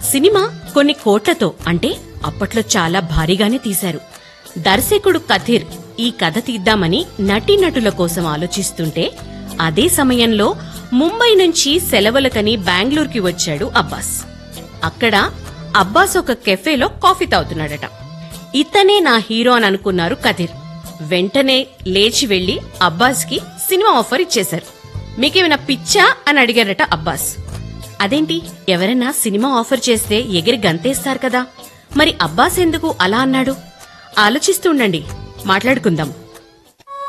cinema కొన్ని కోట్లతో అంటే అప్పట్లో చాలా భారీగానే తీశారు దర్శకుడు కథీర్ ఈ కథ తీద్దామని నటీనటుల కోసం ఆలోచిస్తుంటే అదే సమయంలో ముంబై నుంచి సెలవులకని బెంగళూరుకి వచ్చాడు అబ్బాస్ అక్కడ అబ్బాస్ ఒక కెఫేలో కాఫీ తాగుతున్నాడట ఇతనే నా హీరో అని అనుకున్నారు కథీర్ వెంటనే లేచి వెళ్లి అబ్బాస్కి సినిమా ఆఫర్ ఇచ్చేశారు మీకేమైనా పిచ్చా అని అడిగారట అబ్బాస్ అదేంటి ఎవరైనా సినిమా ఆఫర్ చేస్తే ఎగిరి గంతేస్తారు కదా మరి అబ్బాస్ ఎందుకు అలా అన్నాడు ఆలోచిస్తుండండి మాట్లాడుకుందాం